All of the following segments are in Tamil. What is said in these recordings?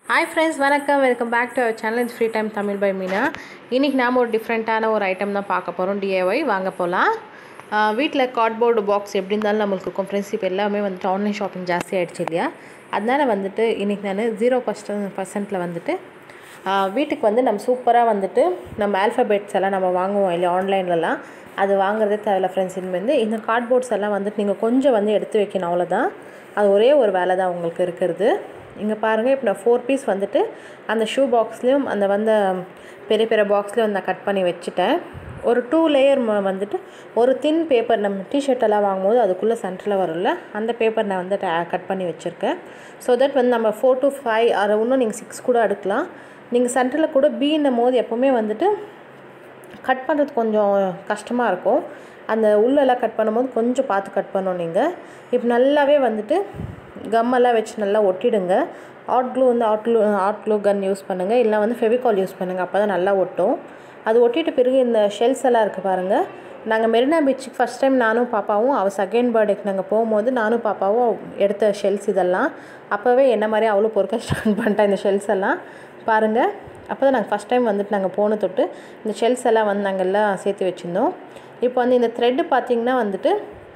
ஹாய் ஃப்ரெண்ட்ஸ் வணக்கம் welcome back to our channel free time Tamil by Meena இன்றைக்கி நாம் ஒரு டிஃப்ரெண்ட்டான ஒரு ஐட்டம் தான் பார்க்க போகிறோம் டிஏஒய் வாங்க போகலாம் வீட்டில் கார்ட்போர்டு பாக்ஸ் எப்படி இருந்தாலும் நம்மளுக்கு இருக்கும் ஃப்ரெண்ட்ஸ் இப்போ எல்லாமே வந்துட்டு ஆன்லைன் ஷாப்பிங் ஜாஸ்தி ஆகிடுச்சு இல்லையா அதனால் வந்துட்டு இன்றைக்கி நான் ஜீரோ பர்சன்ட் பர்சன்ட்டில் வந்துட்டு ஆஹ் வீட்டுக்கு வந்து நம்ம சூப்பராக வந்துட்டு நம்ம ஆல்ஃபபெட்ஸ் எல்லாம் நம்ம வாங்குவோம் இல்லையா ஆன்லைன்லலாம் அது வாங்குறதே தேவையில்ல ஃப்ரெண்ட்ஸ் இனிமேல் வந்து இந்த கார்ட்போர்ட்ஸ் எல்லாம் வந்துட்டு நீங்கள் கொஞ்சம் வந்து எடுத்து வைக்கணும் அவ்வளோதான் அது ஒரே ஒரு வேலை தான் உங்களுக்கு இருக்கிறது இங்கே பாருங்கள் இப்போ நான் ஃபோர் பீஸ் வந்துட்டு அந்த ஷூ பாக்ஸ்லேயும் அந்த வந்த பெரிய பெரிய பாக்ஸ்லேயும் நான் கட் பண்ணி வச்சுட்டேன் ஒரு டூ லேயர் வந்துட்டு ஒரு தின் பேப்பர் நம்ம டிஷர்ட் எல்லாம் வாங்கும்போது அதுக்குள்ளே சென்டரில் வரும்ல அந்த பேப்பர் நான் வந்து கட் பண்ணி வச்சுருக்கேன் ஸோ தட் வந்து நம்ம ஃபோர் டு ஃபைவ் அதை இன்னும் நீங்கள் சிக்ஸ் கூட எடுக்கலாம் நீங்கள் சென்டரில் கூட பீன்னும் போது எப்போவுமே வந்துட்டு கட் பண்ணுறது கொஞ்சம் கஷ்டமாக இருக்கும் அந்த உள்ளெல்லாம் கட் பண்ணும்போது கொஞ்சம் பார்த்து கட் பண்ணணும் நீங்கள் இப்போ நல்லாவே வந்துட்டு கம்மெல்லாம் வச்சு நல்லா ஒட்டிடுங்க ஆட் க்ளூ வந்து add glue add glue gun use பண்ணுங்கள் இல்லை வந்து ஃபெவிகால் யூஸ் பண்ணுங்கள் அப்போ தான் நல்லா ஒட்டும் அது ஒட்டிட்டு பிறகு இந்த ஷெல்ஸ் எல்லாம் இருக்குது பாருங்கள் நாங்கள் மெரினா பீச்சுக்கு ஃபஸ்ட் டைம் நானும் பாப்பாவும் அவள் செகண்ட் பர்த்டேக்கு நாங்கள் போகும்போது நானும் பாப்பாவும் எடுத்த ஷெல்ஸ் இதெல்லாம் அப்போவே என்ன மாதிரி அவ்வளோ பொறுக்க ஸ்டார்ட் பண்ணிட்டேன் இந்த ஷெல்ஸ் எல்லாம் பாருங்கள் அப்போ தான் நாங்கள் ஃபஸ்ட் டைம் வந்துட்டு நாங்கள் போன தொட்டு இந்த ஷெல்ஸ் எல்லாம் வந்து நாங்கள் எல்லாம் சேர்த்து வச்சுருந்தோம் இப்போ வந்து இந்த த்ரெட்டு பார்த்திங்கன்னா வந்துட்டு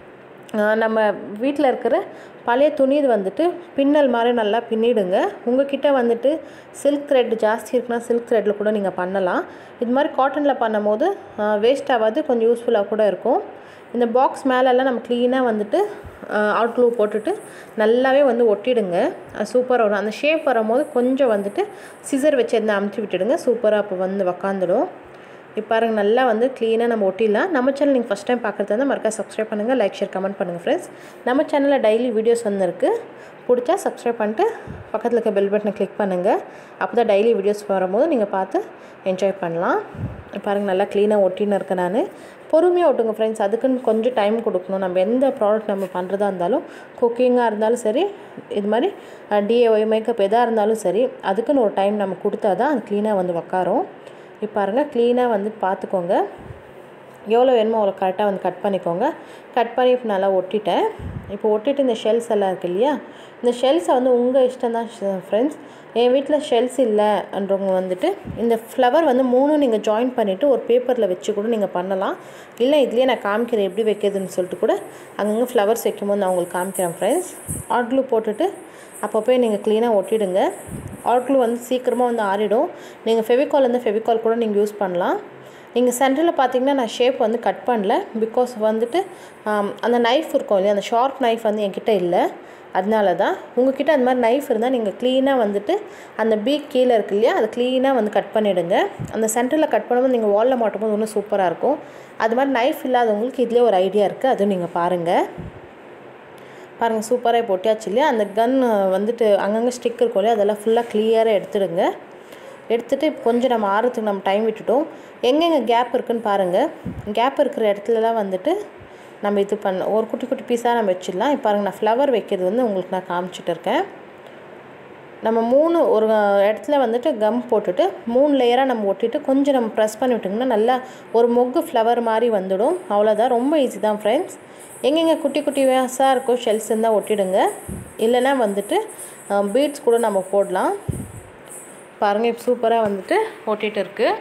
நம்ம வீட்டில் இருக்கிற பழைய துணி இது வந்துட்டு பின்னல் மாதிரி நல்லா பின்னிடுங்க உங்ககிட்ட வந்துட்டு சில்க் த்ரெட் ஜாஸ்தி இருக்குன்னா சில்க் த்ரெட்டில் கூட நீங்கள் பண்ணலாம் இது மாதிரி காட்டனில் பண்ணும்போது வேஸ்ட் ஆகாது கொஞ்சம் யூஸ்ஃபுல்லாக கூட இருக்கும் இந்த பாக்ஸ் மேலெல்லாம் நம்ம க்ளீனாக வந்துட்டு அவுட் க்ளூ போட்டுட்டு நல்லாவே வந்து ஒட்டிடுங்க சூப்பராக வரும் அந்த ஷேப் வரும்போது கொஞ்சம் வந்துட்டு சிசர் வச்சு எதுனா அமுத்தி விட்டுடுங்க சூப்பராக அப்போ வந்து உக்காந்துடும் இப்போ பாருங்கள் நல்லா வந்து க்ளீனாக நம்ம ஒட்டிடலாம் நம்ம சேனல் நீங்கள் ஃபஸ்ட் டைம் பார்க்குறது வந்து மறக்காம சப்ஸ்கிரைப் பண்ணுங்கள் லைக் ஷேர் கமெண்ட் பண்ணுங்கள் ஃப்ரெண்ட்ஸ் நம்ம சேனலில் டெய்லி வீடியோஸ் வந்துருக்கு பிடிச்சா சப்ஸ்கிரைப் பண்ணிட்டு பக்கத்தில் இருக்க பெல் பட்டனை கிளிக் பண்ணுங்கள் அப்போ தான் டெய்லி வீடியோஸ் வரும்போது நீங்கள் பார்த்து என்ஜாய் பண்ணலாம் பாருங்கள் நல்லா க்ளீனாக ஒட்டின்னு இருக்கேன் நான் பொறுமையாக ஒட்டுங்க ஃப்ரெண்ட்ஸ் அதுக்குன்னு கொஞ்சம் டைம் கொடுக்கணும் நம்ம எந்த ப்ராடக்ட் நம்ம பண்ணுறதா இருந்தாலும் குக்கிங்காக இருந்தாலும் சரி இது மாதிரி டிஏஒய் மேக்கப் எதாக இருந்தாலும் சரி அதுக்குன்னு ஒரு டைம் நம்ம கொடுத்தா தான் அது க்ளீனாக வந்து உக்காரும் இப்போ பாருங்கள் க்ளீனாக வந்து பார்த்துக்கோங்க எவ்வளோ வேணுமோ அவ்வளோ கரெக்டாக வந்து கட் பண்ணிக்கோங்க கட் பண்ணி இப்போ நல்லா ஒட்டிட்டேன் இப்போ ஒட்டிட்டு இந்த ஷெல்ஸ் எல்லாம் இருக்குது இல்லையா இந்த ஷெல்ஸை வந்து உங்கள் இஷ்டம் தான் ஃப்ரெண்ட்ஸ் என் வீட்டில் ஷெல்ஸ் இல்லைன்றவங்க வந்துட்டு இந்த ஃப்ளவர் வந்து மூணும் நீங்கள் ஜாயின் பண்ணிவிட்டு ஒரு பேப்பரில் வச்சு கூட நீங்கள் பண்ணலாம் இல்லை இதுலேயே நான் காமிக்கிறேன் எப்படி வைக்கிறதுன்னு சொல்லிட்டு கூட அங்கங்கே ஃப்ளவர்ஸ் வைக்கும்போது நான் உங்களுக்கு காமிக்கிறேன் ஃப்ரெண்ட்ஸ் ஆட் க்ளூ போட்டுட்டு அப்பப்போ நீங்கள் க்ளீனாக ஒட்டிடுங்க ஆட் க்ளூ வந்து சீக்கிரமாக வந்து ஆறிடும் நீங்கள் ஃபெவிகால் வந்து ஃபெவிகால் கூட நீங்கள் யூஸ் பண்ணலாம் நீங்கள் சென்டரில் பார்த்தீங்கன்னா நான் ஷேப் வந்து கட் பண்ணல பிகாஸ் வந்துட்டு அந்த நைஃப் இருக்கும் இல்லையா அந்த ஷார்ப் நைஃப் வந்து என்கிட்ட இல்லை அதனால தான் உங்ககிட்ட அந்த மாதிரி நைஃப் இருந்தால் நீங்கள் க்ளீனாக வந்துட்டு அந்த பீக் கீழே இருக்கு இல்லையா அதை க்ளீனாக வந்து கட் பண்ணிவிடுங்க அந்த சென்டரில் கட் பண்ணும்போது நீங்கள் வாலில் மாட்டும்போது இன்னும் சூப்பராக இருக்கும் அது மாதிரி நைஃப் இல்லாதவங்களுக்கு இதுலேயே ஒரு ஐடியா இருக்குது அதுவும் நீங்கள் பாருங்கள் பாருங்கள் சூப்பராக பொட்டியாச்சு இல்லையா அந்த கன் வந்துட்டு அங்கங்கே ஸ்டிக் இருக்கும் இல்லையா அதெல்லாம் ஃபுல்லாக கிளியராக எடுத்துடுங்க எடுத்துகிட்டு கொஞ்சம் நம்ம ஆறுறதுக்கு நம்ம டைம் விட்டுட்டோம் எங்கெங்கே கேப் இருக்குதுன்னு பாருங்கள் கேப் இருக்கிற இடத்துலலாம் வந்துட்டு நம்ம இது பண்ண ஒரு குட்டி குட்டி பீஸாக நம்ம வச்சிடலாம் இப்போ பாருங்கள் நான் ஃப்ளவர் வைக்கிறது வந்து உங்களுக்கு நான் காமிச்சிட்டு இருக்கேன் நம்ம மூணு ஒரு இடத்துல வந்துட்டு கம் போட்டுட்டு மூணு லேயராக நம்ம ஒட்டிட்டு கொஞ்சம் நம்ம ப்ரெஸ் பண்ணி விட்டிங்கன்னா நல்லா ஒரு மொக்கு ஃப்ளவர் மாதிரி வந்துடும் அவ்வளோதான் ரொம்ப ஈஸி தான் ஃப்ரெண்ட்ஸ் எங்கெங்கே குட்டி குட்டி வேஸாக இருக்கோ ஷெல்ஸ் இருந்தால் ஒட்டிடுங்க இல்லைன்னா வந்துட்டு பீட்ஸ் கூட நம்ம போடலாம் பாருங்கள் இப்போ சூப்பராக வந்துட்டு ஒட்டிகிட்டு இருக்குது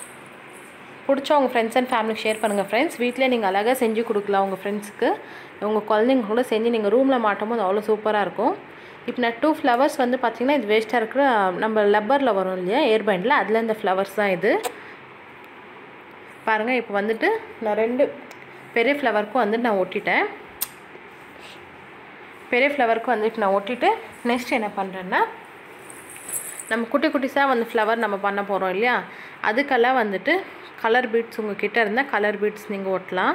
பிடிச்சா உங்கள் ஃப்ரெண்ட்ஸ் அண்ட் ஃபேமிலிக்கு ஷேர் பண்ணுங்கள் ஃப்ரெண்ட்ஸ் வீட்டிலே நீங்கள் அழகாக செஞ்சு கொடுக்கலாம் உங்கள் ஃப்ரெண்ட்ஸுக்கு உங்கள் குழந்தைங்க கூட செஞ்சு நீங்கள் ரூமில் மாட்டும் போது அவ்வளோ சூப்பராக இருக்கும் இப்போ நான் டூ ஃப்ளவர்ஸ் வந்து பார்த்திங்கன்னா இது வேஸ்ட்டாக இருக்கிற நம்ம லப்பரில் வரும் இல்லையா ஏர்பேண்டில் அதில் இந்த ஃப்ளவர்ஸ் தான் இது பாருங்கள் இப்போ வந்துட்டு நான் ரெண்டு பெரிய ஃப்ளவருக்கும் வந்துட்டு நான் ஒட்டிட்டேன் பெரிய ஃப்ளவருக்கும் வந்துட்டு நான் ஒட்டிட்டு நெக்ஸ்ட் என்ன பண்ணுறேன்னா நம்ம குட்டி குட்டிஸாக வந்து ஃப்ளவர் நம்ம பண்ண போகிறோம் இல்லையா அதுக்கெல்லாம் வந்துட்டு கலர் பீட்ஸ் உங்கள் கிட்டே இருந்தால் கலர் பீட்ஸ் நீங்கள் ஒட்டலாம்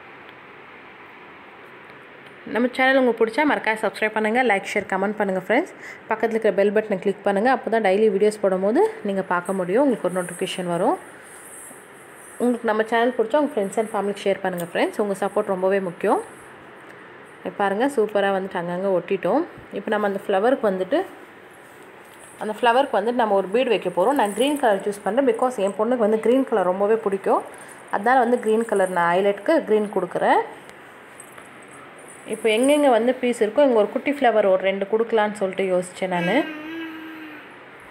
நம்ம சேனல் உங்களுக்கு பிடிச்சா மறக்காம சப்ஸ்கிரைப் பண்ணுங்கள் லைக் ஷேர் கமெண்ட் பண்ணுங்கள் ஃப்ரெண்ட்ஸ் பக்கத்தில் இருக்கிற பெல் பட்டனை கிளிக் பண்ணுங்கள் அப்போ தான் டெய்லி வீடியோஸ் போடும்போது நீங்கள் பார்க்க முடியும் உங்களுக்கு ஒரு நோட்டிஃபிகேஷன் வரும் உங்களுக்கு நம்ம சேனல் பிடிச்சா உங்கள் ஃப்ரெண்ட்ஸ் அண்ட் ஃபேமிலிக்கு ஷேர் பண்ணுங்கள் ஃப்ரெண்ட்ஸ் உங்கள் சப்போர்ட் ரொம்பவே முக்கியம் பாருங்கள் சூப்பராக வந்துட்டு அங்கங்கே ஒட்டிட்டோம் இப்போ நம்ம அந்த ஃப்ளவருக்கு வந்துட்டு அந்த ஃப்ளவருக்கு வந்து நம்ம ஒரு பீடு வைக்க போகிறோம் நான் க்ரீன் கலர் சூஸ் பண்ணுறேன் பிகாஸ் என் பொண்ணுக்கு வந்து க்ரீன் கலர் ரொம்பவே பிடிக்கும் அதனால் வந்து க்ரீன் கலர் நான் ஹைலைட்டுக்கு க்ரீன் கொடுக்குறேன் இப்போ எங்கெங்கே வந்து பீஸ் இருக்கோ இங்கே ஒரு குட்டி ஃப்ளவர் ஒரு ரெண்டு கொடுக்கலான்னு சொல்லிட்டு யோசித்தேன் நான்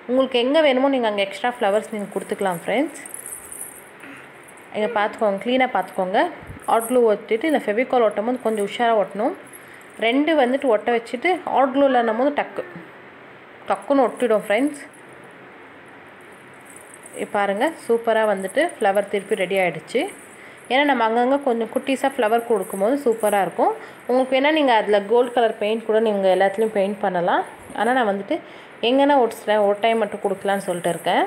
உங்களுக்கு எங்கே வேணுமோ நீங்கள் அங்கே எக்ஸ்ட்ரா ஃப்ளவர்ஸ் நீங்கள் கொடுத்துக்கலாம் ஃப்ரெண்ட்ஸ் இங்கே பார்த்துக்கோங்க க்ளீனாக பார்த்துக்கோங்க ஹாட் க்ளூ ஒட்டிட்டு இந்த ஃபெவிகால் ஒட்டும் போது கொஞ்சம் உஷாராக ஒட்டணும் ரெண்டு வந்துட்டு ஒட்ட வச்சுட்டு ஹாட் க்ளூவில் போது டக்கு டக்குன்னு ஒட்டிடும் ஃப்ரெண்ட்ஸ் பாருங்கள் சூப்பராக வந்துட்டு ஃப்ளவர் திருப்பி ரெடி ஆகிடுச்சு ஏன்னா நம்ம அங்கங்கே கொஞ்சம் குட்டீஸாக ஃப்ளவர் கொடுக்கும்போது சூப்பராக இருக்கும் உங்களுக்கு வேணால் நீங்கள் அதில் கோல்ட் கலர் பெயிண்ட் கூட நீங்கள் எல்லாத்துலேயும் பெயிண்ட் பண்ணலாம் ஆனால் நான் வந்துட்டு எங்கன்னா ஒட்டிச்சிட்டேன் ஒரு டைம் மட்டும் கொடுக்கலான்னு சொல்லிட்டு இருக்கேன்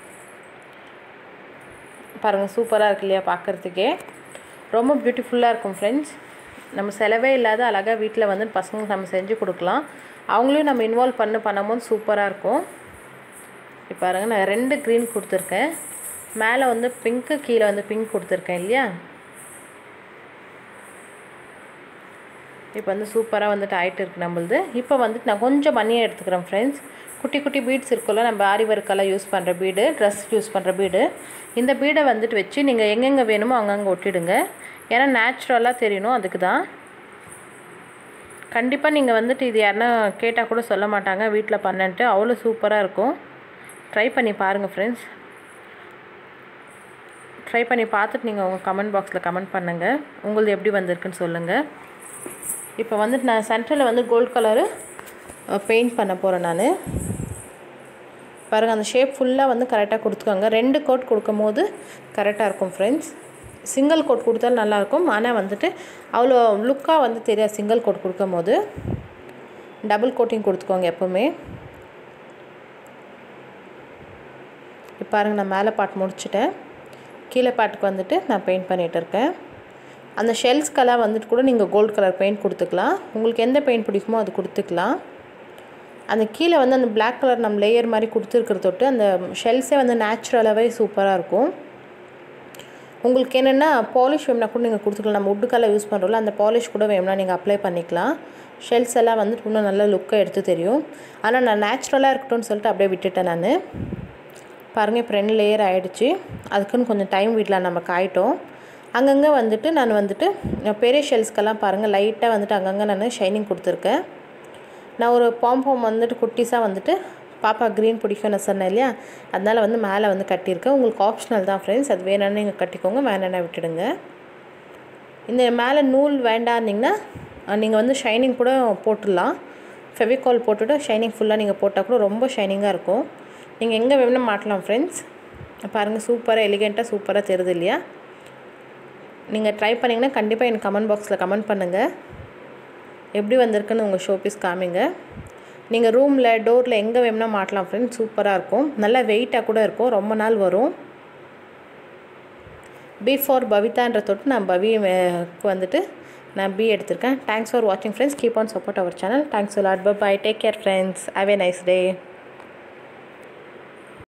பாருங்கள் சூப்பராக இருக்கு இல்லையா பார்க்குறதுக்கே ரொம்ப பியூட்டிஃபுல்லாக இருக்கும் ஃப்ரெண்ட்ஸ் நம்ம செலவே இல்லாத அழகாக வீட்டில் வந்து பசங்களுக்கு நம்ம செஞ்சு கொடுக்கலாம் அவங்களையும் நம்ம இன்வால்வ் பண்ண பண்ணும்போது சூப்பராக இருக்கும் இப்போ பாருங்கள் நான் ரெண்டு க்ரீன் கொடுத்துருக்கேன் மேலே வந்து பிங்க்கு கீழே வந்து பிங்க் கொடுத்துருக்கேன் இல்லையா இப்போ வந்து சூப்பராக வந்துட்டு ஆகிட்டு இருக்கு நம்மளுது இப்போ வந்துட்டு நான் கொஞ்சம் மணியாக எடுத்துக்கிறேன் ஃப்ரெண்ட்ஸ் குட்டி குட்டி பீட்ஸ் இருக்குல்ல நம்ம ஆரி ஒர்க்கெல்லாம் யூஸ் பண்ணுற பீடு ட்ரெஸ் யூஸ் பண்ணுற பீடு இந்த பீடை வந்துட்டு வச்சு நீங்கள் எங்கெங்கே வேணுமோ அங்கங்கே ஒட்டிடுங்க ஏன்னா நேச்சுரலாக தெரியணும் அதுக்கு தான் கண்டிப்பாக நீங்கள் வந்துட்டு இது யாருன்னா கேட்டால் கூட சொல்ல மாட்டாங்க வீட்டில் பண்ணன்ட்டு அவ்வளோ சூப்பராக இருக்கும் ட்ரை பண்ணி பாருங்கள் ஃப்ரெண்ட்ஸ் ட்ரை பண்ணி பார்த்துட்டு நீங்கள் உங்கள் கமெண்ட் பாக்ஸில் கமெண்ட் பண்ணுங்கள் உங்களது எப்படி வந்திருக்குன்னு சொல்லுங்கள் இப்போ வந்துட்டு நான் சென்டரில் வந்து கோல்ட் கலரு பெயிண்ட் பண்ண போகிறேன் நான் பாருங்கள் அந்த ஷேப் ஃபுல்லாக வந்து கரெக்டாக கொடுத்துக்கோங்க ரெண்டு கோட் கொடுக்கும் போது கரெக்டாக இருக்கும் ஃப்ரெண்ட்ஸ் சிங்கிள் கோட் கொடுத்தாலும் நல்லாயிருக்கும் ஆனால் வந்துட்டு அவ்வளோ லுக்காக வந்து தெரியாது சிங்கிள் கோட் கொடுக்கும் போது டபுள் கோட்டிங் கொடுத்துக்கோங்க எப்போவுமே இப்போ பாருங்கள் நான் மேலே பாட்டு முடிச்சிட்டேன் கீழே பாட்டுக்கு வந்துட்டு நான் பெயிண்ட் பண்ணிகிட்டு இருக்கேன் அந்த ஷெல்ஸ்க்கெல்லாம் வந்துட்டு கூட நீங்கள் கோல்டு கலர் பெயிண்ட் கொடுத்துக்கலாம் உங்களுக்கு எந்த பெயிண்ட் பிடிக்குமோ அது கொடுத்துக்கலாம் அந்த கீழே வந்து அந்த பிளாக் கலர் நம்ம லேயர் மாதிரி கொடுத்துருக்குற தொட்டு அந்த ஷெல்ஸே வந்து நேச்சுரலாகவே சூப்பராக இருக்கும் உங்களுக்கு என்னென்னா பாலிஷ் வேணும்னா கூட நீங்கள் கொடுத்துக்கலாம் நம்ம உட்டு கலர் யூஸ் பண்ணுறோம்ல அந்த பாலிஷ் கூட வேணும்னா நீங்கள் அப்ளை பண்ணிக்கலாம் ஷெல்ஸ் எல்லாம் வந்துட்டு இன்னும் நல்ல லுக்கை எடுத்து தெரியும் ஆனால் நான் நேச்சுரலாக இருக்கட்டும்னு சொல்லிட்டு அப்படியே விட்டுட்டேன் நான் பாருங்கள் இப்போ ரெண்டு லேயர் ஆகிடுச்சு அதுக்குன்னு கொஞ்சம் டைம் வீட்டில் நம்ம காயிட்டோம் அங்கங்கே வந்துட்டு நான் வந்துட்டு பெரிய ஷெல்ஸ்க்கெல்லாம் பாருங்கள் லைட்டாக வந்துட்டு அங்கங்கே நான் ஷைனிங் கொடுத்துருக்கேன் நான் ஒரு பாம்பம் வந்துட்டு குட்டிஸாக வந்துட்டு பாப்பா க்ரீன் பிடிக்கும் நான் சொன்னேன் இல்லையா அதனால் வந்து மேலே வந்து கட்டியிருக்கேன் உங்களுக்கு ஆப்ஷனல் தான் ஃப்ரெண்ட்ஸ் அது வேணும்னு நீங்கள் கட்டிக்கோங்க வேணும்னா விட்டுடுங்க இந்த மேலே நூல் வேண்டான்னீங்கன்னா நீங்கள் வந்து ஷைனிங் கூட போட்டுடலாம் ஃபெவிகால் போட்டுட்டு ஷைனிங் ஃபுல்லாக நீங்கள் போட்டால் கூட ரொம்ப ஷைனிங்காக இருக்கும் நீங்கள் எங்கே வேணும்னா மாட்டலாம் ஃப்ரெண்ட்ஸ் பாருங்கள் சூப்பராக எலிகெண்ட்டாக சூப்பராக தெரியுது இல்லையா நீங்கள் ட்ரை பண்ணிங்கன்னா கண்டிப்பாக எனக்கு கமெண்ட் பாக்ஸில் கமெண்ட் பண்ணுங்கள் எப்படி வந்திருக்குன்னு உங்கள் ஷோபீஸ் காமிங்க நீங்கள் ரூமில் டோரில் எங்கே வேணும்னா மாட்டலாம் ஃப்ரெண்ட்ஸ் சூப்பராக இருக்கும் நல்லா வெயிட்டாக கூட இருக்கும் ரொம்ப நாள் வரும் பி ஃபார் பவிதான்ற தொட்டு நான் பவிக்கு வந்துட்டு நான் பி எடுத்திருக்கேன் தேங்க்ஸ் ஃபார் வாட்சிங் friends keep on support our channel thanks lot bye take care friends have a nice day